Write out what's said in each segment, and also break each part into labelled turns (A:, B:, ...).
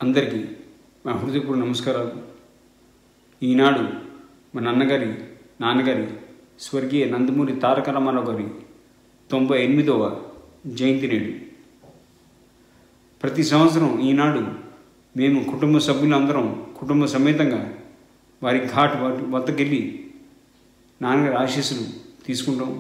A: అందరికీ మా హృదయపూర్వ నమస్కారాలు ఈనాడు మా నాన్నగారి నాన్నగారి స్వర్గీయ నందమూరి తారక రామారావు గారి తొంభై ఎనిమిదవ జయంతి నేడు ప్రతి సంవత్సరం ఈనాడు మేము కుటుంబ సభ్యులందరం కుటుంబ సమేతంగా వారి ఘాట్ వాటి వద్దకెళ్ళి నాన్నగారి ఆశీస్సులు తీసుకుంటాం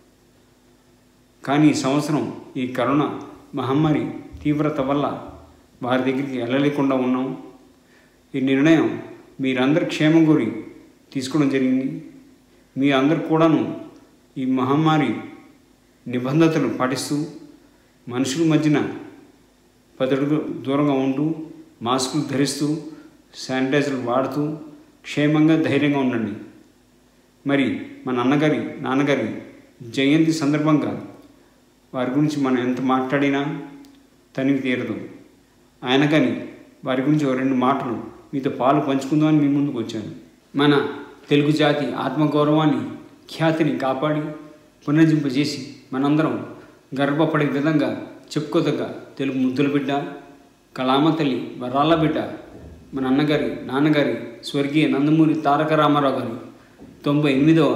A: కానీ ఈ సంవత్సరం ఈ కరోనా మహమ్మారి తీవ్రత వల్ల వారి దగ్గరికి వెళ్ళలేకుండా ఉన్నాం ఈ నిర్ణయం మీరందరి క్షేమం కోరి తీసుకోవడం జరిగింది మీ అందరు కూడాను ఈ మహమ్మారి నిబంధనలు పాటిస్తూ మనుషుల మధ్యన పదడుగు దూరంగా ఉంటూ మాస్కులు ధరిస్తూ శానిటైజర్లు వాడుతూ క్షేమంగా ధైర్యంగా ఉండండి మరి మా నాన్నగారి నాన్నగారి జయంతి సందర్భంగా వారి గురించి మనం ఎంత మాట్లాడినా తనివి తీరదు ఆయన కానీ వారి గురించి ఒక రెండు మాటలు మీతో పాలు పంచుకుందామని మీ ముందుకు వచ్చాను మన తెలుగు జాతి ఆత్మగౌరవాన్ని ఖ్యాతిని కాపాడి పునర్జింపజేసి మనందరం గర్వపడే విధంగా చెప్పుకోదగ్గ తెలుగు ముద్దుల బిడ్డ కళామ తల్లి వరాల బిడ్డ మన అన్నగారి నాన్నగారి స్వర్గీయ నందమూరి తారక రామారావు గారి తొంభై ఎనిమిదవ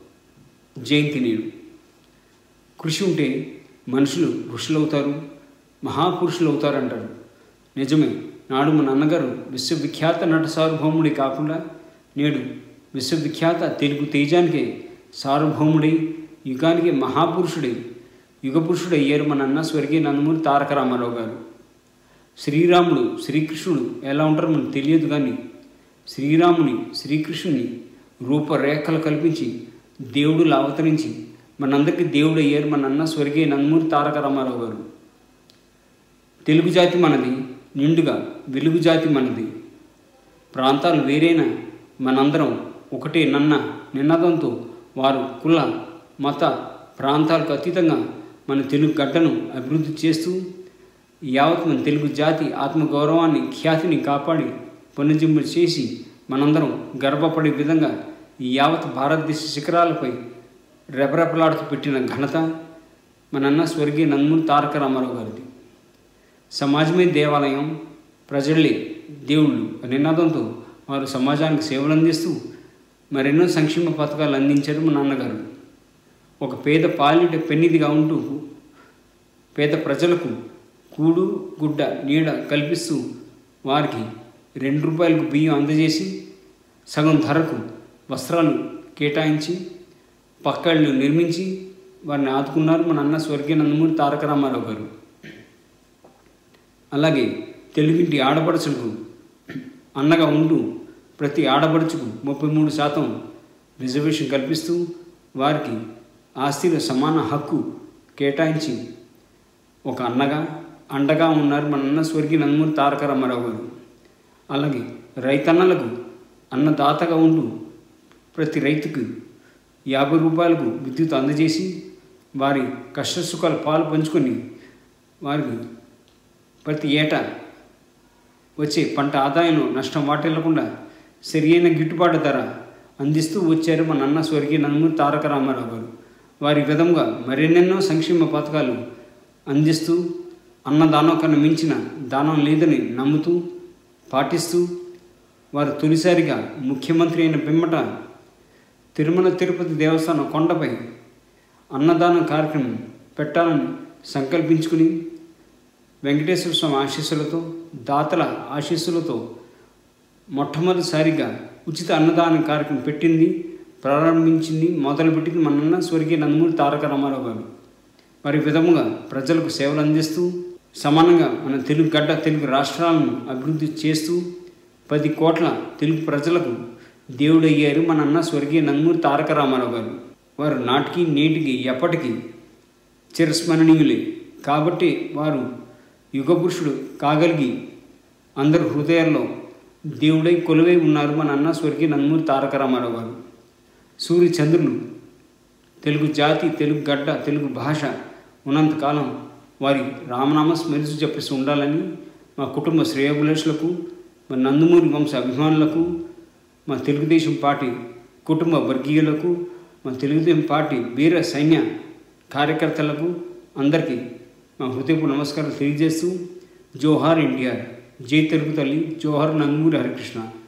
A: జయంతి నేడు కృషి ఉంటే మనుషులు ఋషులు అవుతారు మహాపురుషులు అవుతారు అంటారు నిజమే నాడు మన అన్నగారు విశ్వవిఖ్యాత నట సార్వభౌముడి కాకుండా నేడు విశ్వవిఖ్యాత తెలుగు తేజానికే సార్వభౌముడై యుగానికి మహాపురుషుడై యుగపురుషుడు అయ్యారు మన అన్న స్వర్గీయ నందమూరి తారక రామారావు గారు శ్రీరాముడు శ్రీకృష్ణుడు ఎలా ఉంటారో మనకు తెలియదు కానీ శ్రీరాముని శ్రీకృష్ణుని రూపరేఖలు కల్పించి దేవుడులా అవతరించి మనందరికీ దేవుడు అయ్యారు మన అన్న స్వర్గీయ నందమూరి తారక రామారావు గారు తెలుగు జాతి మనది నిండుగా వెలుగు జాతి మనది ప్రాంతాలు వేరైనా మనందరం ఒకటే నన్న నినాదంతో వారు కుల మత ప్రాంతాలకు అతీతంగా మన తెలుగు గడ్డను అభివృద్ధి చేస్తూ యావత్ మన తెలుగు జాతి ఆత్మగౌరవాన్ని ఖ్యాతిని కాపాడి పునర్జింపు చేసి మనందరం గర్వపడే విధంగా ఈ యావత్ భారతదేశ శిఖరాలపై రెపరెపలాడుతూ పెట్టిన ఘనత మనన్న స్వర్గీయ నందమూరి తారక రామారావు గారిది సమాజమే దేవాలయం ప్రజలే దేవుళ్ళు అనే నినాదంతో వారు సమాజానికి సేవలు అందిస్తూ మరెన్నో సంక్షేమ పథకాలు అందించారు మా నాన్నగారు ఒక పేద పాలిట పెన్నిదిగా ఉంటూ పేద ప్రజలకు కూడు గుడ్డ నీడ కల్పిస్తూ వారికి రెండు రూపాయలకు బియ్యం అందజేసి సగం ధరకు వస్త్రాలు కేటాయించి పక్కళ్ళు నిర్మించి వారిని ఆదుకున్నారు మన అన్న స్వర్గీయ నందమూరి తారక రామారావు గారు అలాగే తెలుగింటి ఆడపడుచులకు అన్నగా ఉంటూ ప్రతి ఆడపడుచుకు ముప్పై మూడు శాతం రిజర్వేషన్ కల్పిస్తూ వారికి ఆస్తిలో సమాన హక్కు కేటాయించి ఒక అన్నగా అండగా ఉన్నారు మన అన్న స్వర్గీయ నందమూరి తారక రామారావు గారు అలాగే రైతన్నలకు అన్నదాతగా ఉంటూ ప్రతి రైతుకు యాభై రూపాయలకు విద్యుత్ అందజేసి వారి కష్టసుఖాలు పాలు పంచుకొని వారికి ప్రతి ఏటా వచ్చే పంట ఆదాయంలో నష్టం వాటిల్లకుండా సరియైన గిట్టుబాటు ధర అందిస్తూ వచ్చారు మన అన్న స్వర్గీయ నందమూరి తారక రామారావు గారు వారి విధంగా మరెన్నెన్నో సంక్షేమ పథకాలు అందిస్తూ అన్నదానం కన్నా మించిన దానం లేదని నమ్ముతూ పాటిస్తూ వారు తొలిసారిగా ముఖ్యమంత్రి అయిన పిమ్మట తిరుమల తిరుపతి దేవస్థానం కొండపై అన్నదానం కార్యక్రమం పెట్టాలని సంకల్పించుకుని వెంకటేశ్వర స్వామి ఆశీస్సులతో దాతల ఆశీస్సులతో మొట్టమొదటిసారిగా ఉచిత అన్నదాన కార్యక్రమం పెట్టింది ప్రారంభించింది మొదలుపెట్టింది మన స్వర్గీయ నందమూరి తారక రామారావు గారు వారి విధముగా ప్రజలకు సేవలు అందిస్తూ సమానంగా మన తెలుగు గడ్డ తెలుగు రాష్ట్రాలను అభివృద్ధి చేస్తూ పది కోట్ల తెలుగు ప్రజలకు దేవుడయ్యారు మన అన్న స్వర్గీయ నందమూరి తారక రామారావు గారు వారు నాటికి నేటికి ఎప్పటికీ చిరస్మరణీయులే కాబట్టి వారు యుగపురుషుడు కాగలిగి అందరు హృదయాల్లో దేవుడై కొలువై ఉన్నారు మన అన్న స్వర్గీయ నందమూరి తారక రామారావు గారు సూర్య చంద్రులు తెలుగు జాతి తెలుగు గడ్డ తెలుగు భాష ఉన్నంతకాలం వారి రామనామ స్మరిస్తూ చెప్పేసి ఉండాలని మా కుటుంబ శ్రేయోభిలాషులకు మా నందమూరి వంశ అభిమానులకు మా తెలుగుదేశం పార్టీ కుటుంబ వర్గీయులకు మా తెలుగుదేశం పార్టీ వీర సైన్య కార్యకర్తలకు అందరికీ మా హృదయపు నమస్కారం తెలియజేస్తూ జోహార్ ఎన్టీఆర్ జై తెలుగు తల్లి జోహర్ నందమూరి హరికృష్ణ